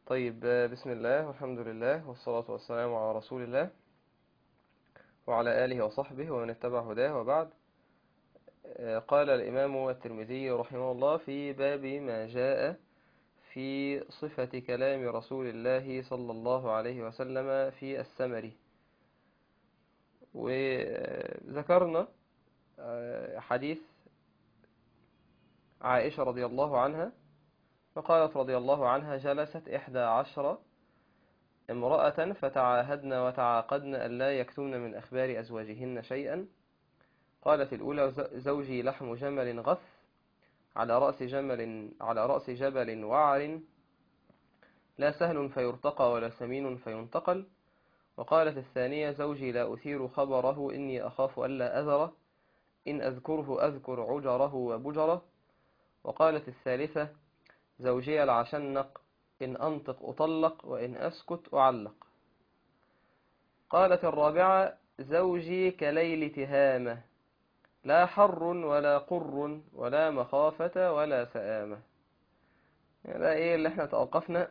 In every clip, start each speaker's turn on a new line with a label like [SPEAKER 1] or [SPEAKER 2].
[SPEAKER 1] طيب آه، بسم الله والحمد لله والصلاة والسلام على رسول الله وعلى آله وصحبه ومن اتبع هداه وبعد آه، قال الإمام الترمذي رحمه الله في باب ما جاء في صفة كلام رسول الله صلى الله عليه وسلم في السمر وذكرنا آه، حديث عائشة رضي الله عنها فقالت رضي الله عنها جلست إحدى عشر امرأة فتعاهدن وتعاقدن ألا يكتمن من أخبار أزواجهن شيئا قالت الأولى ز- زوجي لحم جمل غث على رأس جمل على رأس جبل وعر لا سهل فيرتقى ولا سمين فينتقل وقالت الثانية زوجي لا أثير خبره إني أخاف ألا أذره إن أذكره أذكر عجره وبجره وقالت الثالثة زوجي العشنق إن أنطق أطلق وإن أسكت أعلق قالت الرابعة زوجي كليل تهامة لا حر ولا قر ولا مخافة ولا سآمة يعني ده إيه اللي احنا توقفنا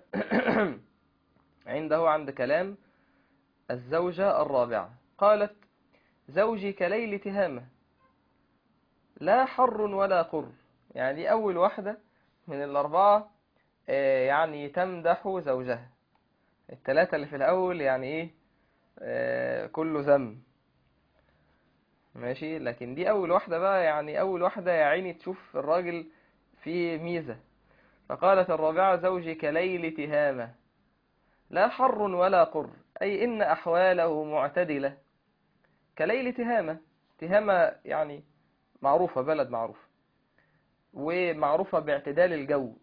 [SPEAKER 1] عنده عند كلام الزوجة الرابعة قالت زوجي كليل تهامة لا حر ولا قر يعني دي أول واحدة من الأربعة آه، يعني تمدح زوجها التلاتة اللي في الأول يعني إيه آه، كله ذم ماشي لكن دي أول واحدة بقى يعني أول واحدة يا عيني تشوف الراجل فيه ميزة فقالت الرابعة زوجي كليل تهامة لا حر ولا قر أي إن أحواله معتدلة كليل تهامة تهامة يعني معروفة بلد معروف ومعروفة باعتدال الجو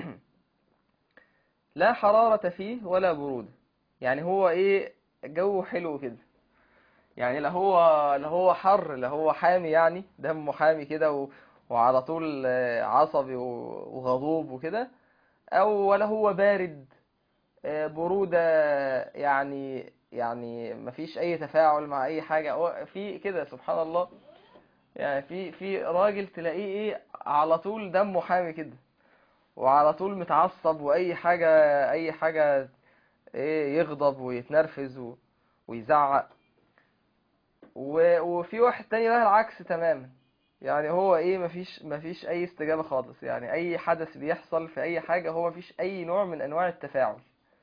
[SPEAKER 1] لا حرارة فيه ولا برودة يعني هو ايه جو حلو كده يعني لا هو لا هو حر لا هو حامي يعني دمه حامي كده و... وعلى طول آه، عصبي و- وغضوب وكده او ولا هو بارد آه، برودة يعني يعني مفيش اي تفاعل مع اي حاجة هو في كده سبحان الله يعني في في راجل تلاقيه ايه على طول دمه حامي كده وعلى طول متعصب واي حاجة اي حاجة ايه يغضب ويتنرفز و- ويزعق و- وفي واحد تاني بقى العكس تماما يعني هو ايه مفيش مفيش اي استجابة خالص يعني اي حدث بيحصل في اي حاجة هو مفيش اي نوع من انواع التفاعل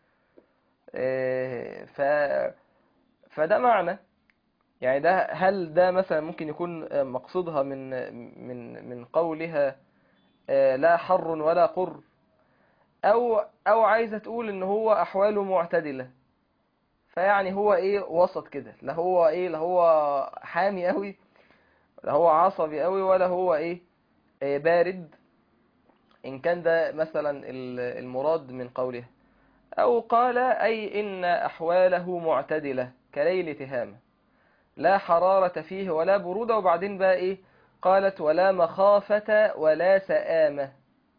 [SPEAKER 1] إيه ف فده معنى يعني ده هل ده مثلا ممكن يكون آه، مقصودها من من من قولها آه، لا حر ولا قر او او عايزه تقول ان هو احواله معتدله فيعني هو ايه وسط كده لا هو ايه لا هو حامي قوي لا هو عصبي قوي ولا هو ايه آه، بارد ان كان ده مثلا ال- المراد من قولها او قال اي ان احواله معتدله كليل تهامه لا حرارة فيه ولا برودة وبعدين بقى ايه قالت ولا مخافة ولا سآمة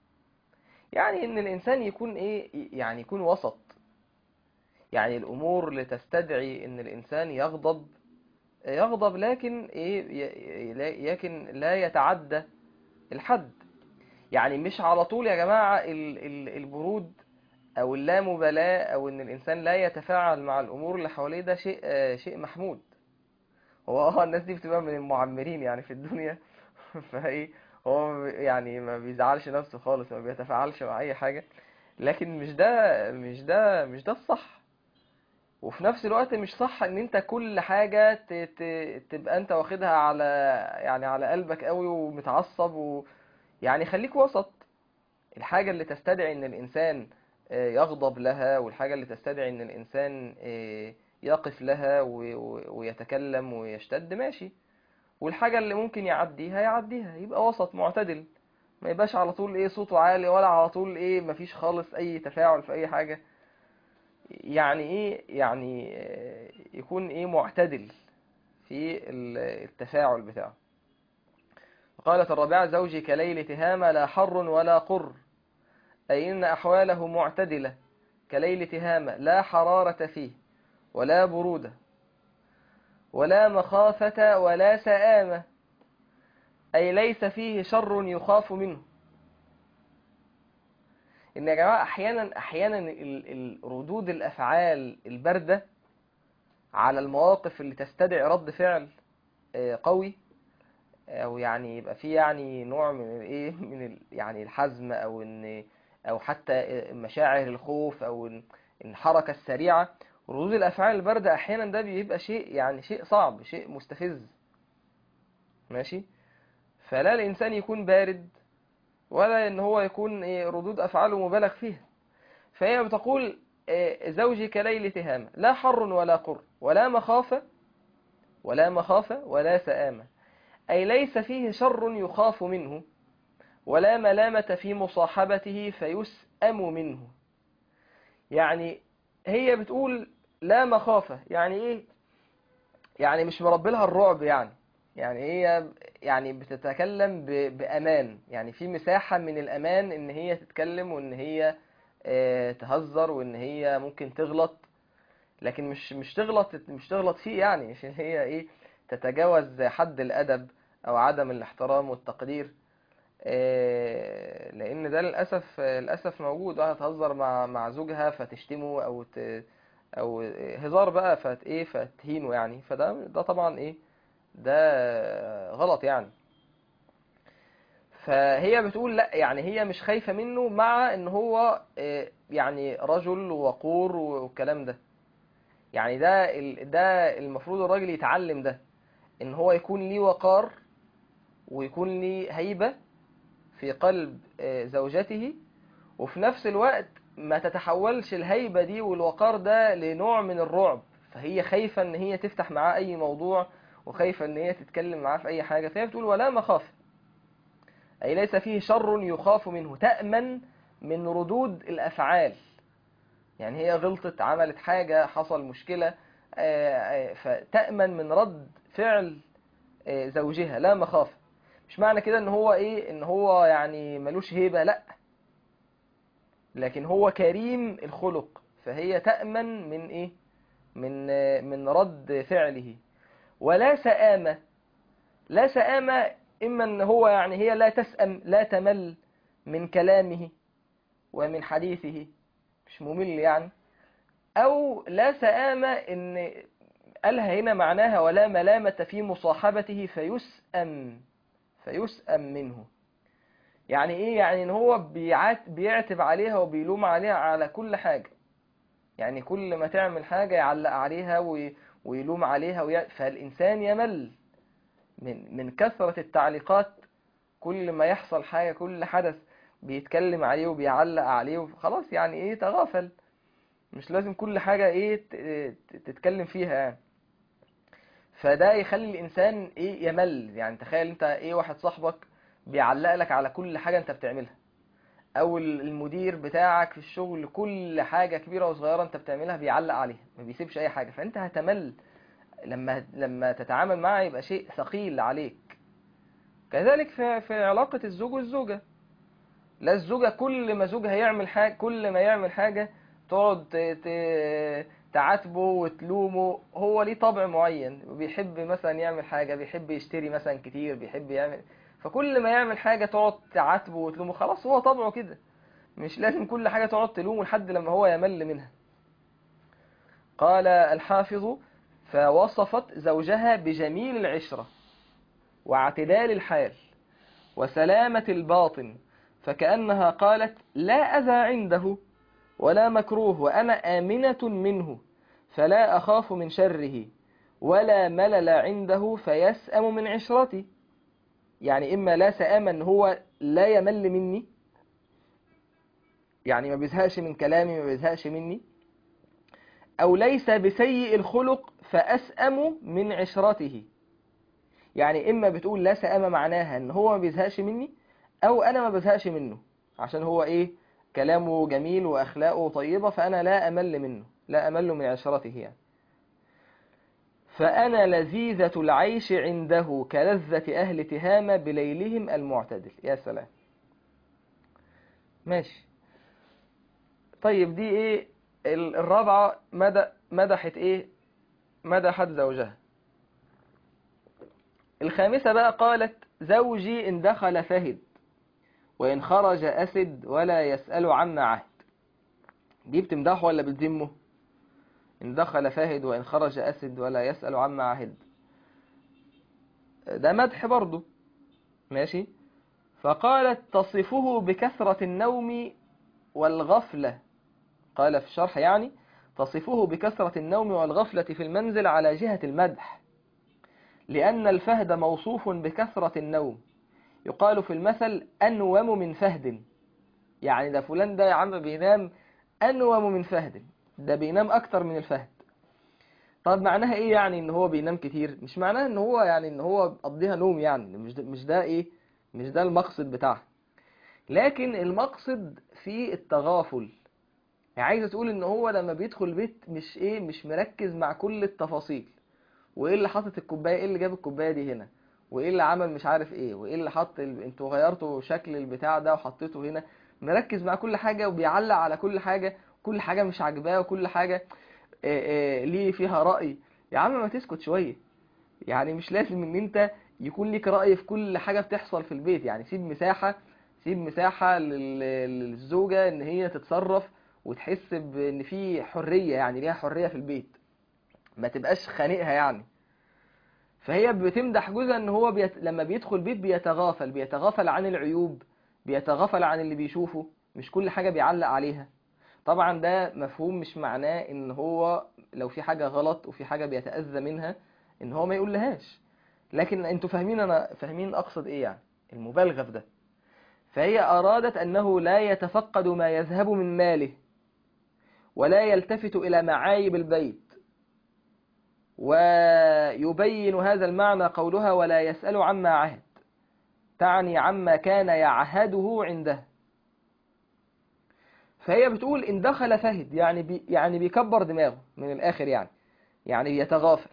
[SPEAKER 1] يعني ان الانسان يكون ايه يعني يكون وسط يعني الامور اللي تستدعي ان الانسان يغضب يغضب لكن ايه ي- ي- لكن لا يتعدى الحد يعني مش على طول يا جماعة ال- ال- البرود او اللامبالاة او ان الانسان لا يتفاعل مع الامور اللي حواليه ده شيء آه، شيء محمود هو اه الناس دي بتبقى من المعمرين يعني في الدنيا فايه هو يعني ما بيزعلش نفسه خالص ما بيتفاعلش مع اي حاجة لكن مش ده مش ده مش ده الصح وفي نفس الوقت مش صح ان انت كل حاجة ت... ت... تبقى انت واخدها على يعني على قلبك قوي ومتعصب و... يعني خليك وسط الحاجة اللي تستدعي ان الانسان آه، يغضب لها والحاجة اللي تستدعي ان الانسان آه، يقف لها و... و... ويتكلم ويشتد ماشي والحاجة اللي ممكن يعديها يعديها يبقى وسط معتدل ما يبقاش على طول ايه صوته عالي ولا على طول ايه مفيش خالص اي تفاعل في اي حاجة يعني ايه يعني آه، يكون ايه معتدل في ال- التفاعل بتاعه قالت الرابعة زوجي كليل تهامة لا حر ولا قر أي إن أحواله معتدلة كليل تهامة لا حرارة فيه ولا برودة ولا مخافة ولا سآمة أي ليس فيه شر يخاف منه ان يا جماعة احيانا احيانا ال- ال- ردود الافعال الباردة على المواقف اللي تستدعي رد فعل آه، قوي او يعني يبقى فيه يعني نوع من ايه من ال- يعني الحزم او ان او حتى مشاعر الخوف او ال- الحركة السريعة ردود الافعال الباردة احيانا ده بيبقى شيء يعني شيء صعب شيء مستفز ماشي فلا الانسان يكون بارد ولا ان هو يكون إيه ردود افعاله مبالغ فيها فهي بتقول إيه، زوجي كليل تهامة لا حر ولا قر ولا مخافة ولا مخافة ولا سآمة أي ليس فيه شر يخاف منه ولا ملامة في مصاحبته فيسأم منه يعني هي بتقول لا مخافة يعني ايه يعني مش مربي لها الرعب يعني يعني هي يعني بتتكلم ب- بأمان يعني في مساحة من الأمان إن هي تتكلم وإن هي آه، تهزر وإن هي ممكن تغلط لكن مش مش تغلط مش تغلط فيه يعني مش إن هي إيه تتجاوز حد الأدب أو عدم الاحترام والتقدير آه، لأن ده للأسف للأسف موجود واحدة تهزر مع مع زوجها فتشتمه أو ت أو هزار بقى فت إيه فتهينه يعني فده ده طبعا إيه ده غلط يعني فهي بتقول لا يعني هي مش خايفة منه مع ان هو آه، يعني رجل وقور والكلام ده يعني ده ال- ده المفروض الراجل يتعلم ده ان هو يكون ليه وقار ويكون ليه هيبة في قلب آه، زوجته وفي نفس الوقت ما تتحولش الهيبة دي والوقار ده لنوع من الرعب فهي خايفة ان هي تفتح معاه اي موضوع وخايفة ان هي تتكلم معاه في اي حاجة فهي بتقول ولا مخافة أي ليس فيه شر يخاف منه تأمن من ردود الأفعال يعني هي غلطت عملت حاجة حصل مشكلة آه، آه، فتأمن من رد فعل آه، زوجها لا مخافة مش معنى كده ان هو ايه ان هو يعني ملوش هيبة لا لكن هو كريم الخلق فهي تأمن من ايه من آه، من رد فعله ولا سآمة لا سآمة إما أن هو يعني هي لا تسأم لا تمل من كلامه ومن حديثه مش ممل يعني أو لا سآمة إن قالها هنا معناها ولا ملامة في مصاحبته فيسأم فيسأم منه يعني إيه يعني إن هو بيعات بيعتب عليها وبيلوم عليها على كل حاجة يعني كل ما تعمل حاجة يعلق عليها وي- ويلوم عليها وي... فالإنسان يمل من من كثرة التعليقات كل ما يحصل حاجة كل حدث بيتكلم عليه وبيعلق عليه خلاص يعني ايه تغافل مش لازم كل حاجة ايه ت- ت- تتكلم فيها يعني فده يخلي الانسان ايه يمل يعني تخيل انت ايه واحد صاحبك بيعلق لك على كل حاجة انت بتعملها او ال- المدير بتاعك في الشغل كل حاجة كبيرة وصغيرة انت بتعملها بيعلق عليها ما بيسيبش اي حاجة فانت هتمل لما لما تتعامل معه يبقى شيء ثقيل عليك كذلك في في علاقة الزوج والزوجة لا الزوجة كل ما زوجها يعمل حاجة كل ما يعمل حاجة تقعد ت- ت- تعاتبه وتلومه هو ليه طبع معين بيحب مثلا يعمل حاجة بيحب يشتري مثلا كتير بيحب يعمل فكل ما يعمل حاجة تقعد تعاتبه وتلومه خلاص هو طبعه كده مش لازم كل حاجة تقعد تلومه لحد لما هو يمل منها قال الحافظ فوصفت زوجها بجميل العشرة واعتدال الحال وسلامة الباطن فكأنها قالت لا أذى عنده ولا مكروه وأنا آمنة منه فلا أخاف من شره ولا ملل عنده فيسأم من عشرتي يعني إما لا سأم أن هو لا يمل مني يعني ما بيزهقش من كلامي ما بيزهقش مني أو ليس بسيء الخلق فأسأم من عشرته يعني إما بتقول لا سأم معناها إن هو ما بيزهقش مني أو أنا ما بزهقش منه عشان هو إيه كلامه جميل وأخلاقه طيبة فأنا لا أمل منه لا أمل من عشرته يعني فأنا لذيذة العيش عنده كلذة أهل تهامة بليلهم المعتدل يا سلام ماشي طيب دي إيه ال- الرابعة مدى مدحت إيه مدحت زوجها الخامسة بقى قالت زوجي إن دخل فهد وإن خرج أسد ولا يسأل عما عهد دي بتمدحه ولا بتذمه إن دخل فاهد وإن خرج أسد ولا يسأل عما عهد ده مدح برضه ماشي فقالت تصفه بكثرة النوم والغفلة قال في الشرح يعني تصفه بكثرة النوم والغفلة في المنزل على جهة المدح لأن الفهد موصوف بكثرة النوم يقال في المثل أنوم من فهد يعني ده فلان ده يا عم بينام أنوم من فهد ده بينام أكتر من الفهد طب معناها إيه يعني إن هو بينام كتير مش معناها إن هو يعني إن هو قضيها نوم يعني مش ده, مش ده إيه مش ده المقصد بتاعها لكن المقصد في التغافل يعني عايزه تقول ان هو لما بيدخل البيت مش ايه مش مركز مع كل التفاصيل وايه اللي حاطط الكوبايه ايه اللي جاب الكوبايه دي هنا وايه اللي عمل مش عارف ايه وايه اللي حط ال... انتوا غيرتوا شكل البتاع ده وحطيته هنا مركز مع كل حاجه وبيعلق على كل حاجه كل حاجه مش عاجباه وكل حاجه إيه إيه ليه فيها راي يا عم ما تسكت شويه يعني مش لازم ان انت يكون ليك راي في كل حاجه بتحصل في البيت يعني سيب مساحه سيب مساحه لل... للزوجه ان هي تتصرف وتحس بان في حريه يعني ليها حريه في البيت ما تبقاش خانقها يعني فهي بتمدح جوزها ان هو بيت... لما بيدخل بيت بيتغافل بيتغافل عن العيوب بيتغافل عن اللي بيشوفه مش كل حاجه بيعلق عليها طبعا ده مفهوم مش معناه ان هو لو في حاجه غلط وفي حاجه بيتاذى منها ان هو ما يقولهاش لكن انتوا فاهمين انا فاهمين اقصد ايه يعني المبالغه في ده فهي ارادت انه لا يتفقد ما يذهب من ماله ولا يلتفت إلى معايب البيت ويبين هذا المعنى قولها ولا يسأل عما عهد تعني عما كان يعهده عنده فهي بتقول إن دخل فهد يعني بي يعني بيكبر دماغه من الآخر يعني يعني يتغافل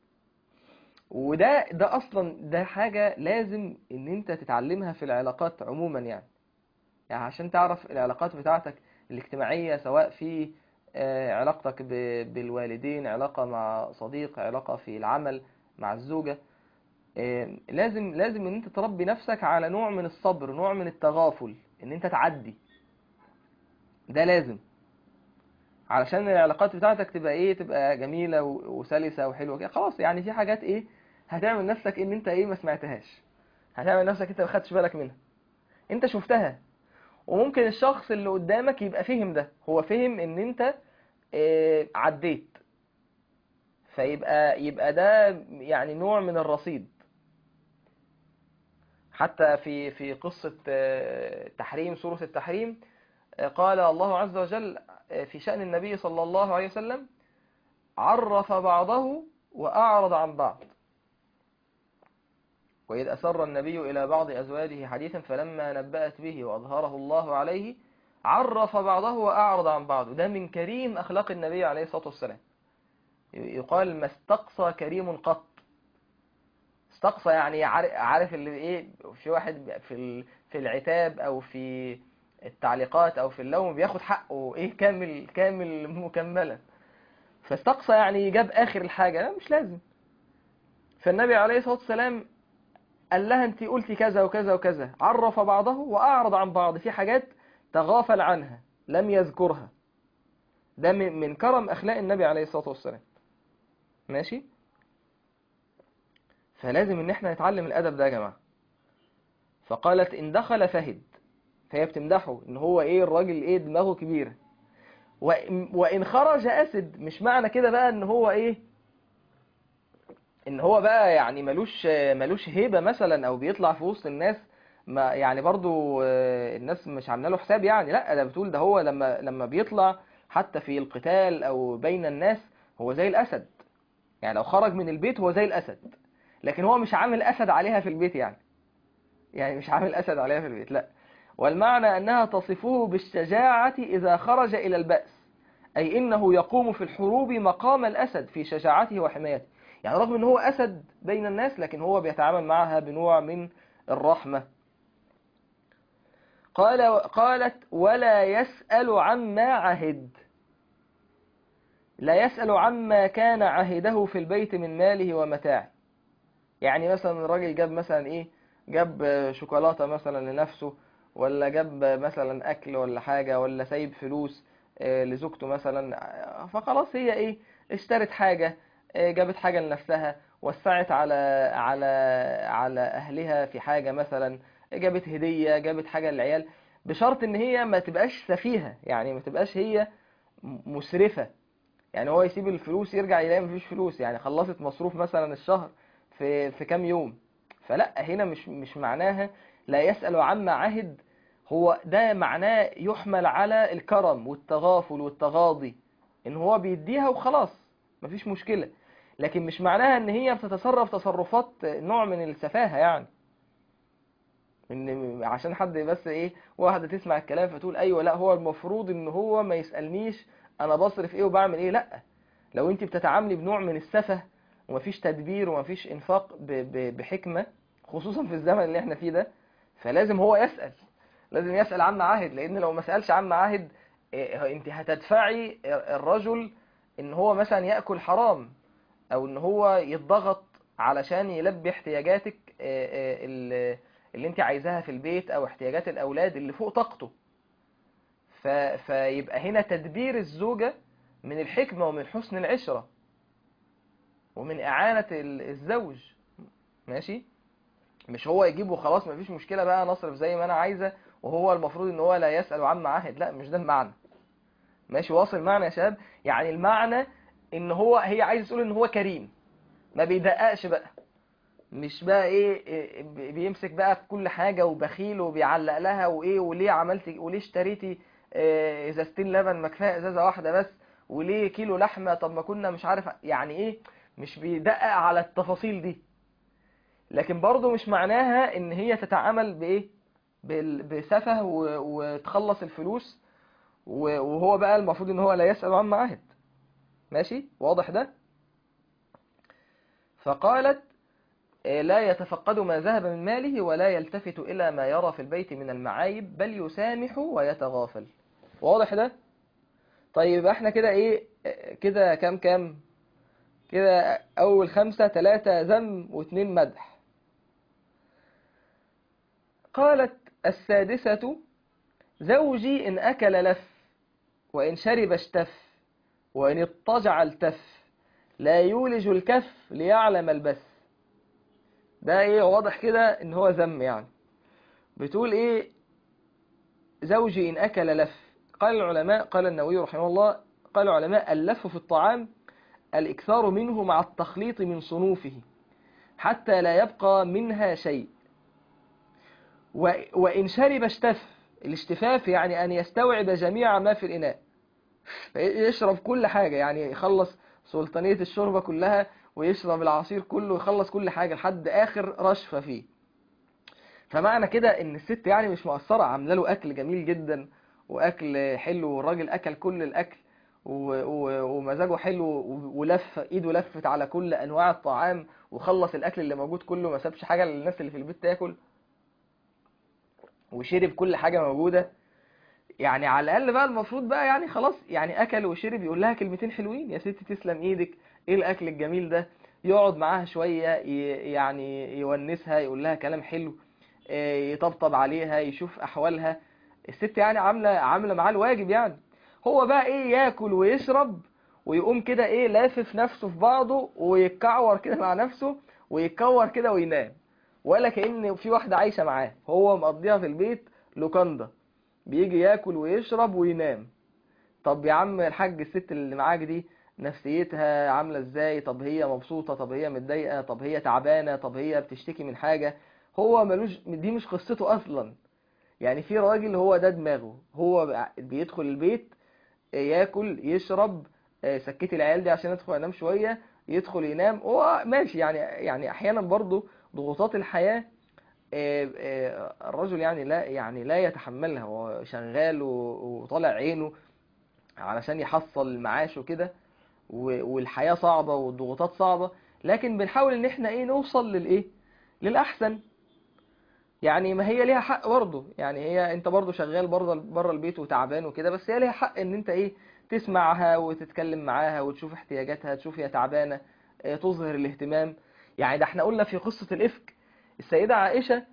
[SPEAKER 1] وده ده أصلا ده حاجة لازم إن أنت تتعلمها في العلاقات عموما يعني يعني عشان تعرف العلاقات بتاعتك الاجتماعية سواء في علاقتك بالوالدين علاقة مع صديق علاقة في العمل مع الزوجة لازم لازم ان انت تربي نفسك على نوع من الصبر نوع من التغافل ان انت تعدي ده لازم علشان العلاقات بتاعتك تبقى ايه تبقى جميلة وسلسة وحلوة كده خلاص يعني في حاجات ايه هتعمل نفسك ان انت ايه ما سمعتهاش هتعمل نفسك انت ما خدتش بالك منها انت شفتها وممكن الشخص اللي قدامك يبقى فهم ده هو فهم ان انت اه عديت فيبقى يبقى ده يعني نوع من الرصيد حتى في في قصة تحريم سورة التحريم قال الله عز وجل في شأن النبي صلى الله عليه وسلم عرف بعضه وأعرض عن بعض وإذ أسر النبي إلى بعض أزواجه حديثا فلما نبأت به وأظهره الله عليه عرف بعضه وأعرض عن بعض ده من كريم أخلاق النبي عليه الصلاة والسلام يقال ما استقصى كريم قط استقصى يعني عارف اللي ايه في واحد في في العتاب او في التعليقات او في اللوم بياخد حقه ايه كامل كامل مكملا فاستقصى يعني جاب اخر الحاجه لا مش لازم فالنبي عليه الصلاه والسلام قال لها انت قلتي كذا وكذا وكذا عرف بعضه واعرض عن بعض في حاجات تغافل عنها لم يذكرها ده من كرم اخلاق النبي عليه الصلاه والسلام ماشي فلازم ان احنا نتعلم الادب ده يا جماعه فقالت ان دخل فهد فهي بتمدحه ان هو ايه الراجل ايه دماغه كبيره وان خرج اسد مش معنى كده بقى ان هو ايه ان هو بقى يعني ملوش ملوش هيبه مثلا او بيطلع في وسط الناس ما يعني برضو الناس مش عامله له حساب يعني لا ده بتقول ده هو لما لما بيطلع حتى في القتال او بين الناس هو زي الاسد يعني لو خرج من البيت هو زي الاسد لكن هو مش عامل اسد عليها في البيت يعني يعني مش عامل اسد عليها في البيت لا والمعنى انها تصفه بالشجاعه اذا خرج الى الباس اي انه يقوم في الحروب مقام الاسد في شجاعته وحمايته يعني رغم ان هو اسد بين الناس لكن هو بيتعامل معها بنوع من الرحمه قال قالت ولا يسأل عما عهد لا يسأل عما كان عهده في البيت من ماله ومتاعه يعني مثلا الراجل جاب مثلا ايه جاب شوكولاتة مثلا لنفسه ولا جاب مثلا اكل ولا حاجة ولا سايب فلوس آه، لزوجته مثلا آه، فخلاص هي ايه اشترت حاجة آه، جابت حاجة لنفسها وسعت على على على اهلها في حاجة مثلا جابت هدية جابت حاجة للعيال بشرط ان هي ما تبقاش سفيهة يعني ما تبقاش هي م- مسرفة يعني هو يسيب الفلوس يرجع يلاقي مفيش فلوس يعني خلصت مصروف مثلا الشهر في في كام يوم فلا هنا مش مش معناها لا يسأل عما عهد هو ده معناه يحمل على الكرم والتغافل والتغاضي ان هو بيديها وخلاص مفيش مشكلة لكن مش معناها ان هي بتتصرف تصرفات نوع من السفاهة يعني ان عشان حد بس ايه واحدة تسمع الكلام فتقول ايوه لا هو المفروض ان هو ما يسألنيش انا بصرف ايه وبعمل ايه لا لو انت بتتعاملي بنوع من السفه ومفيش تدبير ومفيش انفاق ب- ب- بحكمة خصوصا في الزمن اللي احنا فيه ده فلازم هو يسأل لازم يسأل عما عهد لان لو ما سألش عما عهد إيه، انت هتدفعي الرجل ان هو مثلا يأكل حرام او ان هو يتضغط علشان يلبي احتياجاتك إيه، إيه، اللي اللي انت عايزاها في البيت او احتياجات الاولاد اللي فوق طاقته ف... فيبقى هنا تدبير الزوجة من الحكمة ومن حسن العشرة ومن إعانة ال- الزوج ماشي مش هو يجيبه خلاص مفيش مشكلة بقى نصرف زي ما أنا عايزة وهو المفروض إن هو لا يسأل عما عهد لا مش ده المعنى ماشي واصل معنى يا شباب يعني المعنى إن هو هي عايز تقول إن هو كريم ما بيدققش بقى مش بقى ايه إيه بي- بيمسك بقى في كل حاجة وبخيل وبيعلق لها وايه وليه عملتي وليه اشتريتي آه، ازازتين لبن ما كفايه ازازة واحدة بس وليه كيلو لحمة طب ما كنا مش عارف يعني ايه مش بيدقق على التفاصيل دي لكن برضه مش معناها ان هي تتعامل بايه بال- بسفه و- وتخلص الفلوس و- وهو بقى المفروض ان هو لا يسأل عما عهد ماشي واضح ده فقالت إيه، لا يتفقد ما ذهب من ماله ولا يلتفت إلى ما يرى في البيت من المعايب بل يسامح ويتغافل واضح ده طيب احنا كده ايه إيه، كده كام كام كده اول خمسة ثلاثة ذم واثنين مدح قالت السادسة زوجي إن أكل لف وإن شرب اشتف وإن اضطجع التف لا يولج الكف ليعلم البث ده ايه واضح كده ان هو ذم يعني بتقول ايه زوجي ان اكل لف قال العلماء قال النووي رحمه الله قال العلماء اللف في الطعام الاكثار منه مع التخليط من صنوفه حتى لا يبقى منها شيء و- وإن شرب اشتف الاشتفاف يعني أن يستوعب جميع ما في الإناء يشرب كل حاجة يعني يخلص سلطانية الشوربة كلها ويشرب العصير كله ويخلص كل حاجة لحد آخر رشفة فيه فمعنى كده ان الست يعني مش مقصرة عامله له اكل جميل جدا واكل حلو والراجل اكل كل الاكل و- و- ومزاجه حلو و- ولف ايده لفت على كل انواع الطعام وخلص الاكل اللي موجود كله ما سابش حاجة للناس اللي في البيت تاكل وشرب كل حاجة موجودة يعني على الاقل بقى المفروض بقى يعني خلاص يعني اكل وشرب يقول لها كلمتين حلوين يا ستي تسلم ايدك ايه الاكل الجميل ده يقعد معاها شوية ي- يعني يونسها يقول لها كلام حلو إيه، يطبطب عليها يشوف احوالها الست يعني عامله عامله معاه الواجب يعني هو بقى ايه ياكل ويشرب ويقوم كده ايه لافف نفسه في بعضه ويتكعور كده مع نفسه ويتكور كده وينام ولا كأن في واحدة عايشة معاه هو مقضيها في البيت لوكاندا بيجي ياكل ويشرب وينام طب يا عم الحاج الست اللي معاك دي نفسيتها عاملة ازاي طب هي مبسوطة طب هي متضايقة طب هي تعبانة طب هي بتشتكي من حاجة هو ملوش دي مش قصته اصلا يعني في راجل هو ده دماغه هو بيدخل البيت ياكل يشرب آه، سكتي العيال دي عشان ادخل انام شوية يدخل ينام هو ماشي يعني يعني احيانا برضو ضغوطات الحياة آه، آه، الرجل يعني لا يعني لا يتحملها هو شغال و- وطالع عينه علشان يحصل المعاش وكده و- والحياة صعبة والضغوطات صعبة لكن بنحاول ان احنا ايه نوصل للايه للاحسن يعني ما هي ليها حق برضه يعني هي انت برضه شغال بره بره البيت وتعبان وكده بس هي ليها حق ان انت ايه تسمعها وتتكلم معاها وتشوف احتياجاتها تشوف هي تعبانة اه، تظهر الاهتمام يعني ده احنا قلنا في قصة الإفك السيدة عائشة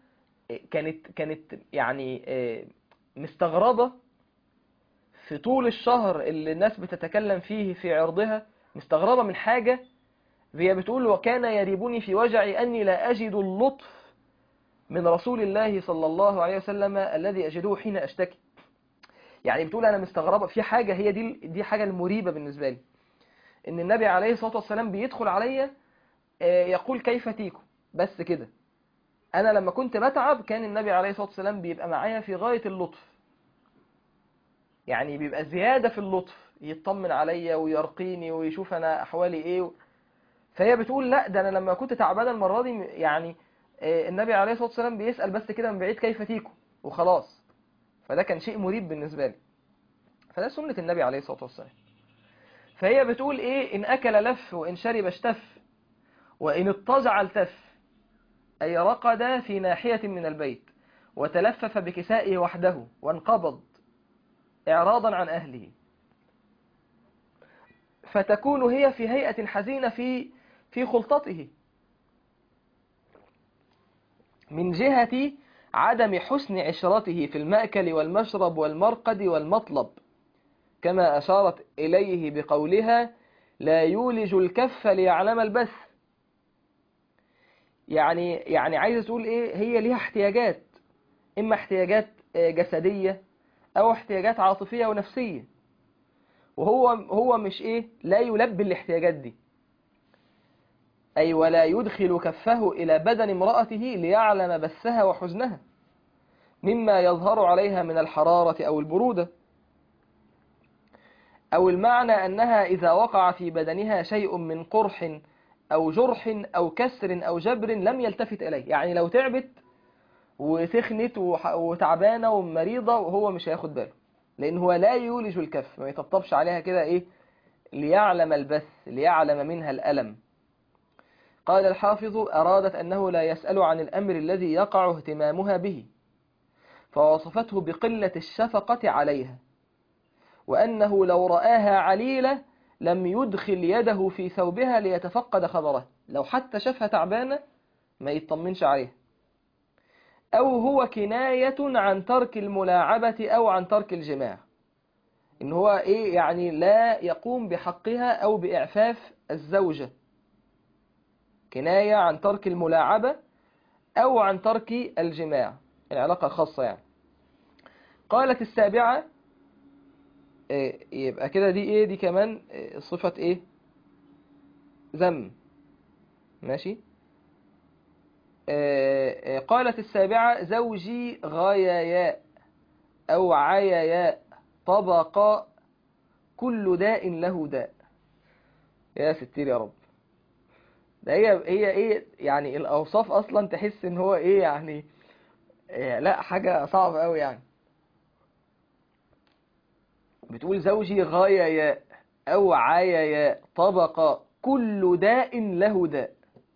[SPEAKER 1] كانت كانت يعني مستغربة في طول الشهر اللي الناس بتتكلم فيه في عرضها مستغربة من حاجة هي بتقول وكان يريبني في وجعي أني لا أجد اللطف من رسول الله صلى الله عليه وسلم الذي أجده حين أشتكي يعني بتقول أنا مستغربة في حاجة هي دي دي حاجة المريبة بالنسبة لي إن النبي عليه الصلاة والسلام بيدخل عليا يقول كيف تيكم بس كده أنا لما كنت بتعب كان النبي عليه الصلاة والسلام بيبقى معايا في غاية اللطف يعني بيبقى زيادة في اللطف يطمن عليا ويرقيني ويشوف أنا أحوالي إيه فهي بتقول لا ده أنا لما كنت تعبانة المرة دي يعني النبي عليه الصلاة والسلام بيسأل بس كده من بعيد كيف تيكم وخلاص فده كان شيء مريب بالنسبة لي فده سنة النبي عليه الصلاة والسلام فهي بتقول إيه إن أكل لف وإن شرب اشتف وإن اضطجع التف أي رقد في ناحية من البيت وتلفف بكسائه وحده وانقبض إعراضا عن أهله فتكون هي في هيئة حزينة في في خلطته من جهة عدم حسن عشرته في المأكل والمشرب والمرقد والمطلب كما أشارت إليه بقولها لا يولج الكف ليعلم البث يعني يعني عايزة تقول إيه هي ليها احتياجات إما احتياجات جسدية أو احتياجات عاطفية ونفسية وهو هو مش إيه لا يلبي الاحتياجات دي أي ولا يدخل كفه إلى بدن امرأته ليعلم بثها وحزنها مما يظهر عليها من الحرارة أو البرودة أو المعنى أنها إذا وقع في بدنها شيء من قرح أو جرح أو كسر أو جبر لم يلتفت إليه يعني لو تعبت وسخنت وتعبانة ومريضة وهو مش هياخد باله لأن هو لا يولج الكف ما يطبطبش عليها كده إيه ليعلم البث ليعلم منها الألم قال الحافظ أرادت أنه لا يسأل عن الأمر الذي يقع اهتمامها به فوصفته بقلة الشفقة عليها وأنه لو رآها عليلة لم يدخل يده في ثوبها ليتفقد خبره لو حتى شافها تعبانة ما يطمنش عليها أو هو كناية عن ترك الملاعبة أو عن ترك الجماع إن هو إيه يعني لا يقوم بحقها أو بإعفاف الزوجة كناية عن ترك الملاعبة أو عن ترك الجماع العلاقة الخاصة يعني قالت السابعة إيه يبقى كده دي ايه دي كمان إيه صفة ايه ذم ماشي إيه قالت السابعة زوجي غاياياء او عياياء طبقا كل داء له داء يا ستير يا رب ده هي هي ايه يعني الاوصاف اصلا تحس ان هو ايه يعني إيه لا حاجة صعبة قوي يعني بتقول زوجي غاياياء أو عاياياء طبق كل داء له داء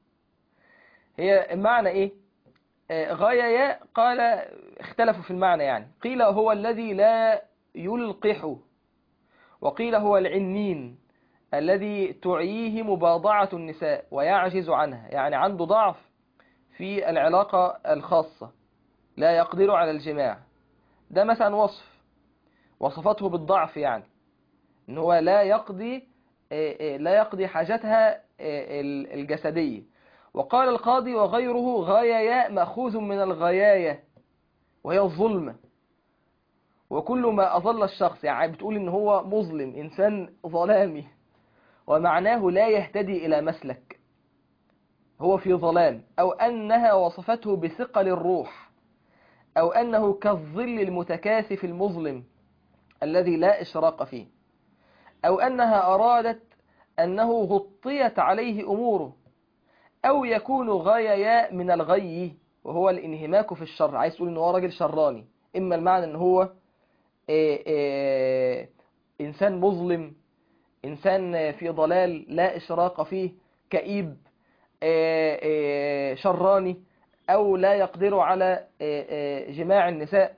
[SPEAKER 1] هي المعنى إيه آه غاياياء قال اختلفوا في المعنى يعني قيل هو الذي لا يلقح وقيل هو العنين الذي تعيه مباضعة النساء ويعجز عنها يعني عنده ضعف في العلاقة الخاصة لا يقدر على الجماع ده مثلا وصف وصفته بالضعف يعني ان هو لا يقضي لا يقضي حاجتها الجسدية وقال القاضي وغيره غاياياء مأخوذ من الغياية وهي الظلمة وكل ما أظل الشخص يعني بتقول ان هو مظلم إنسان ظلامي ومعناه لا يهتدي إلى مسلك هو في ظلام أو أنها وصفته بثقل الروح أو أنه كالظل المتكاثف المظلم الذي لا إشراق فيه أو أنها أرادت أنه غطيت عليه أموره أو يكون غايايا من الغي وهو الانهماك في الشر عايز تقول أنه هو راجل شراني إما المعنى أنه هو إيه إيه إنسان مظلم إنسان في ضلال لا إشراق فيه كئيب إيه شراني أو لا يقدر على جماع النساء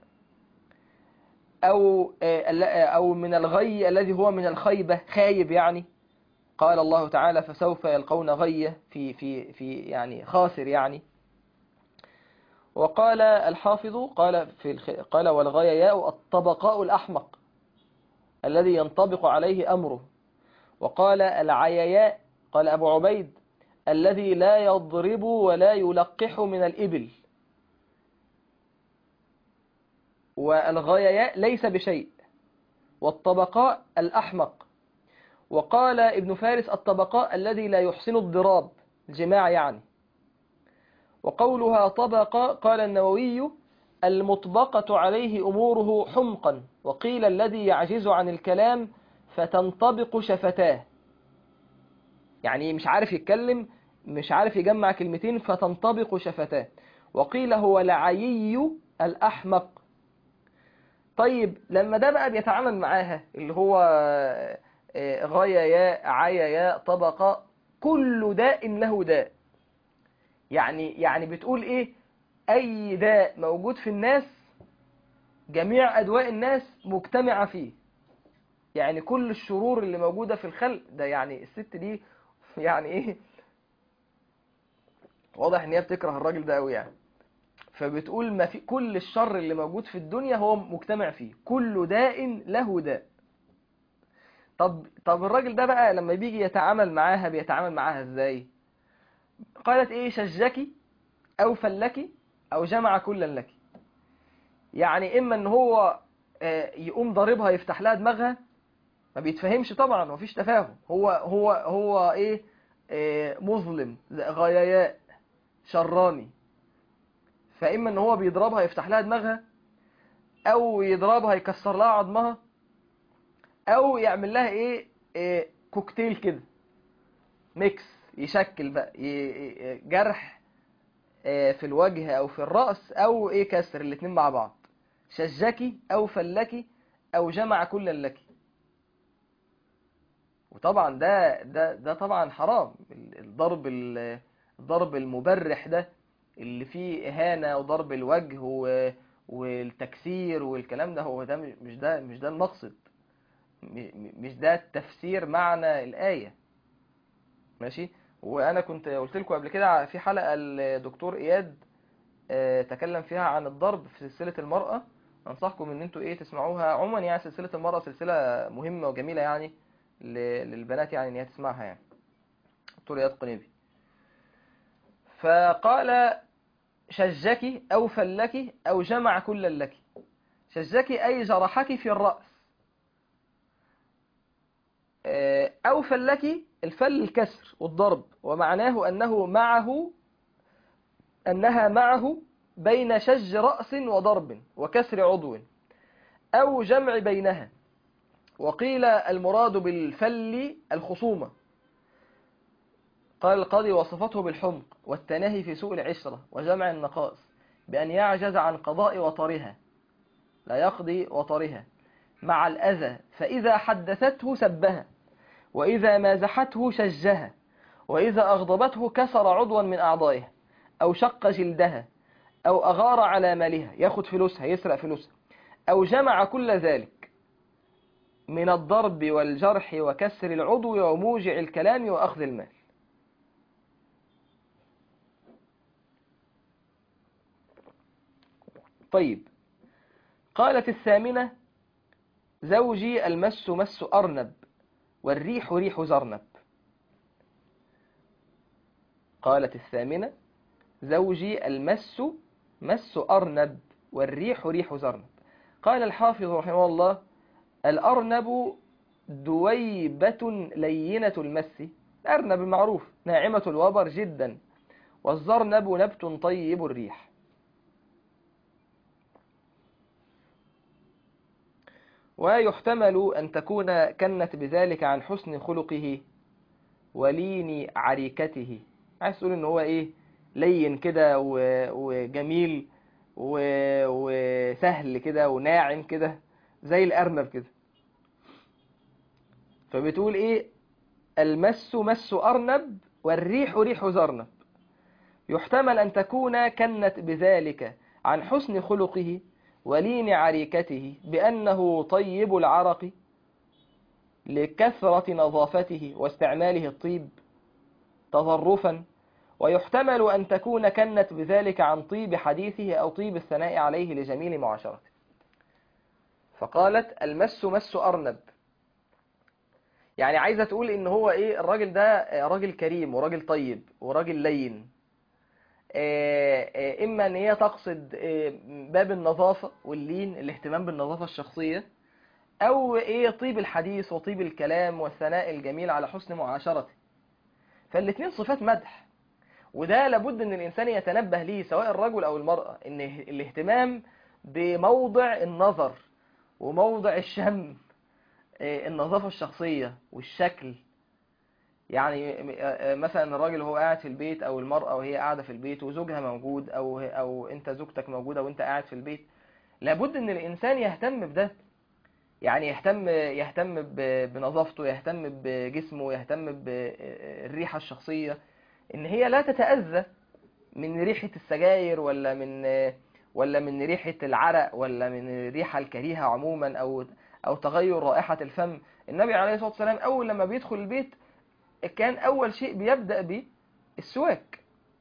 [SPEAKER 1] أو أو من الغي الذي هو من الخيبة خايب يعني قال الله تعالى فسوف يلقون غية في في في يعني خاسر يعني وقال الحافظ قال في الخ... قال والغياء الطبقاء الأحمق الذي ينطبق عليه أمره وقال العياء قال أبو عبيد الذي لا يضرب ولا يلقح من الإبل والغياء ليس بشيء والطبقاء الأحمق وقال ابن فارس الطبقاء الذي لا يحسن الضراب الجماع يعني وقولها طبقة قال النووي المطبقة عليه أموره حمقا وقيل الذي يعجز عن الكلام فتنطبق شفتاه يعني مش عارف يتكلم مش عارف يجمع كلمتين فتنطبق شفتاه وقيل هو العيي الأحمق طيب لما ده بقى بيتعامل معاها اللي هو غاية يا عيا يا طبقة كل داء له داء يعني يعني بتقول ايه اي داء موجود في الناس جميع ادواء الناس مجتمعة فيه يعني كل الشرور اللي موجودة في الخلق ده يعني الست دي يعني ايه واضح ان هي بتكره الراجل ده قوي يعني فبتقول ما في كل الشر اللي موجود في الدنيا هو مجتمع فيه كل داء له داء طب طب الراجل ده بقى لما بيجي يتعامل معاها بيتعامل معاها ازاي قالت ايه شجكي او فلكي او جمع كلا لك يعني اما ان هو يقوم ضاربها يفتح لها دماغها ما بيتفهمش طبعا مفيش تفاهم هو هو هو ايه, إيه مظلم غياياء شراني فاما ان هو بيضربها يفتح لها دماغها او يضربها يكسر لها عظمها او يعمل لها ايه, إيه كوكتيل كده ميكس يشكل بقى جرح في الوجه او في الرأس او ايه كسر الاتنين مع بعض شجكي او فلكي او جمع كلا لك وطبعا ده ده ده طبعا حرام الضرب الضرب المبرح ده اللي فيه اهانه وضرب الوجه والتكسير والكلام ده هو ده مش ده مش ده المقصد مش ده تفسير معنى الآية ماشي وانا كنت قلت لكم قبل كده في حلقة الدكتور اياد تكلم فيها عن الضرب في سلسلة المرأة انصحكم ان انتوا ايه تسمعوها عموما يعني سلسلة المرأة سلسلة مهمة وجميلة يعني للبنات يعني ان هي تسمعها يعني دكتور اياد قنيبي فقال شجك او فلك او جمع كلا لك شجك اي جرحك في الرأس أو فلك الفل الكسر والضرب ومعناه أنه معه أنها معه بين شج رأس وضرب وكسر عضو أو جمع بينها وقيل المراد بالفل الخصومة قال القاضي وصفته بالحمق والتناهي في سوء العشرة وجمع النقائص بأن يعجز عن قضاء وطرها لا يقضي وطرها مع الأذى فإذا حدثته سبها وإذا مازحته شجها وإذا أغضبته كسر عضوا من أعضائها أو شق جلدها أو أغار على مالها ياخد فلوسها يسرق فلوسها أو جمع كل ذلك من الضرب والجرح وكسر العضو وموجع الكلام وأخذ المال طيب قالت الثامنة زوجي المس مس أرنب والريح ريح زرنب قالت الثامنة زوجي المس مس أرنب والريح ريح زرنب قال الحافظ رحمه الله الأرنب دويبة لينة المس الأرنب معروف ناعمة الوبر جدا والزرنب نبت طيب الريح ويحتمل أن تكون كنت بذلك عن حسن خلقه ولين عريكته عايز تقول ان هو ايه لين كده وجميل وسهل كده وناعم كده زي الأرنب كده فبتقول ايه المس مس أرنب والريح ريح زرنب يحتمل أن تكون كنت بذلك عن حسن خلقه ولين عريكته بأنه طيب العرق لكثرة نظافته واستعماله الطيب تظرفا ويحتمل أن تكون كنت بذلك عن طيب حديثه أو طيب الثناء عليه لجميل معاشرته فقالت المس مس أرنب يعني عايزة تقول إن هو إيه الراجل ده راجل كريم وراجل طيب وراجل لين إما إن هي تقصد باب النظافة واللين الاهتمام بالنظافة الشخصية أو إيه طيب الحديث وطيب الكلام والثناء الجميل على حسن معاشرته فالاثنين صفات مدح وده لابد ان الانسان يتنبه ليه سواء الرجل او المرأة ان الاهتمام بموضع النظر وموضع الشم النظافة الشخصية والشكل يعني مثلا الراجل وهو قاعد في البيت او المرأة وهي قاعدة في البيت وزوجها موجود او او انت زوجتك موجودة وانت قاعد في البيت لابد ان الانسان يهتم بده يعني يهتم يهتم بنظافته يهتم بجسمه يهتم بالريحة الشخصية ان هي لا تتأذى من ريحة السجاير ولا من ولا من ريحة العرق ولا من الريحة الكريهة عموما او او تغير رائحة الفم النبي عليه الصلاة والسلام اول لما بيدخل البيت كان اول شيء بيبدأ به السواك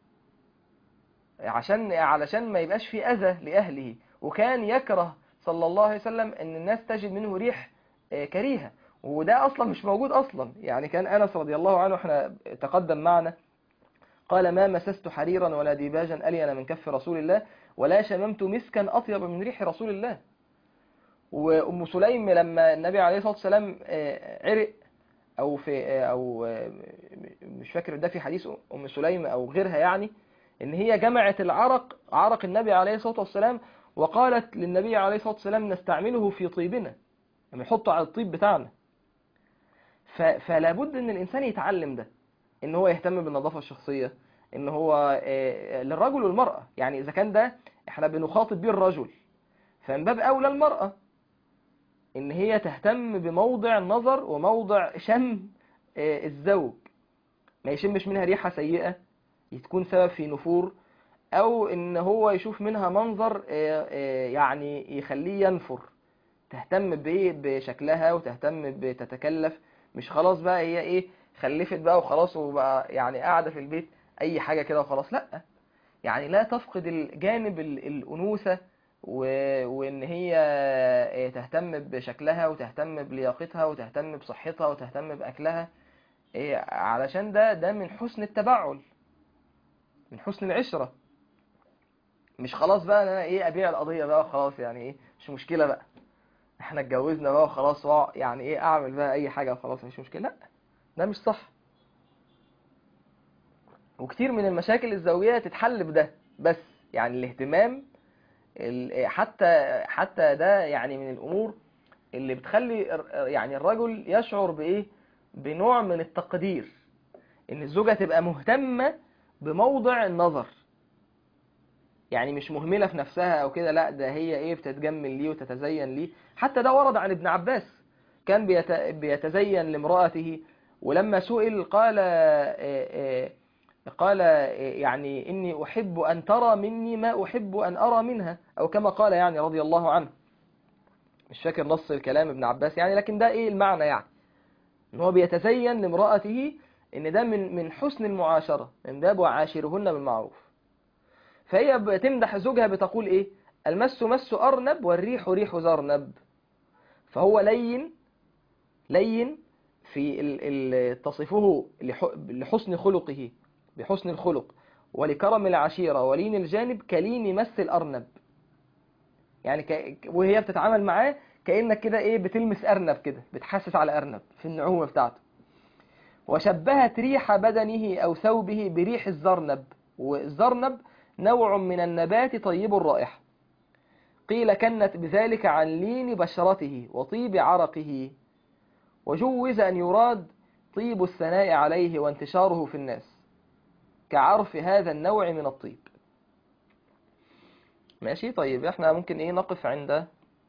[SPEAKER 1] عشان علشان ما يبقاش في اذى لاهله وكان يكره صلى الله عليه وسلم ان الناس تجد منه ريح كريهة وده اصلا مش موجود اصلا يعني كان انس رضي الله عنه احنا تقدم معنا قال ما مسست حريرا ولا ديباجا ألين من كف رسول الله ولا شممت مسكا أطيب من ريح رسول الله وأم سليم لما النبي عليه الصلاة والسلام عرق أو في أو مش فاكر ده في حديث أم سليم أو غيرها يعني إن هي جمعت العرق عرق النبي عليه الصلاة والسلام وقالت للنبي عليه الصلاة والسلام نستعمله في طيبنا يعني نحطه على الطيب بتاعنا فلا بد ان الانسان يتعلم ده ان هو يهتم بالنظافة الشخصية ان هو للرجل والمرأة يعني اذا كان ده احنا بنخاطب بيه الرجل فمن باب اولى المرأة ان هي تهتم بموضع النظر وموضع شم الزوج ما يشمش منها ريحة سيئة تكون سبب في نفور او ان هو يشوف منها منظر يعني يخليه ينفر تهتم بايه بشكلها وتهتم بتتكلف مش خلاص بقى هي ايه خلفت بقى وخلاص وبقى يعني قاعدة في البيت اي حاجة كده وخلاص لا يعني لا تفقد الجانب الانوثة وان هي تهتم بشكلها وتهتم بلياقتها وتهتم بصحتها وتهتم باكلها علشان ده ده من حسن التبعل من حسن العشرة مش خلاص بقى انا ايه ابيع القضية بقى خلاص يعني ايه مش مشكلة بقى احنا اتجوزنا بقى وخلاص يعني ايه اعمل بقى اي حاجة وخلاص مش مشكلة لا ده مش صح وكتير من المشاكل الزوجية تتحل بده بس يعني الاهتمام حتى حتى ده يعني من الامور اللي بتخلي يعني الرجل يشعر بايه بنوع من التقدير ان الزوجة تبقى مهتمة بموضع النظر يعني مش مهملة في نفسها او كده لا ده هي ايه بتتجمل ليه وتتزين ليه حتى ده ورد عن ابن عباس كان بيتزين لامرأته ولما سئل قال قال يعني إني أحب أن ترى مني ما أحب أن أرى منها أو كما قال يعني رضي الله عنه مش فاكر نص الكلام ابن عباس يعني لكن ده إيه المعنى يعني إن هو بيتزين لامرأته إن ده من من حسن المعاشرة من باب وعاشرهن بالمعروف فهي بتمدح زوجها بتقول إيه المس مس أرنب والريح ريح زرنب فهو لين لين في تصفه لحسن خلقه بحسن الخلق ولكرم العشيرة ولين الجانب كلين مس الأرنب يعني ك... وهي بتتعامل معاه كأنك كده ايه بتلمس أرنب كده بتحسس على أرنب في النعومة بتاعته وشبهت ريح بدنه أو ثوبه بريح الزرنب والزرنب نوع من النبات طيب الرائحة قيل كنت بذلك عن لين بشرته وطيب عرقه وجوز أن يراد طيب الثناء عليه وانتشاره في الناس كعرف هذا النوع من الطيب ماشي طيب احنا ممكن ايه نقف عند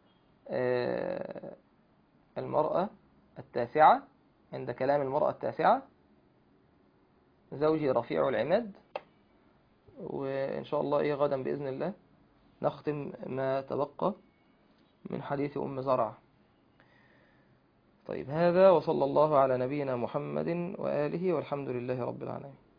[SPEAKER 1] اه المرأة التاسعة عند كلام المرأة التاسعة زوجي رفيع العماد وإن شاء الله إيه غدا بإذن الله نختم ما تبقى من حديث أم زرع طيب هذا وصلى الله على نبينا محمد وآله والحمد لله رب العالمين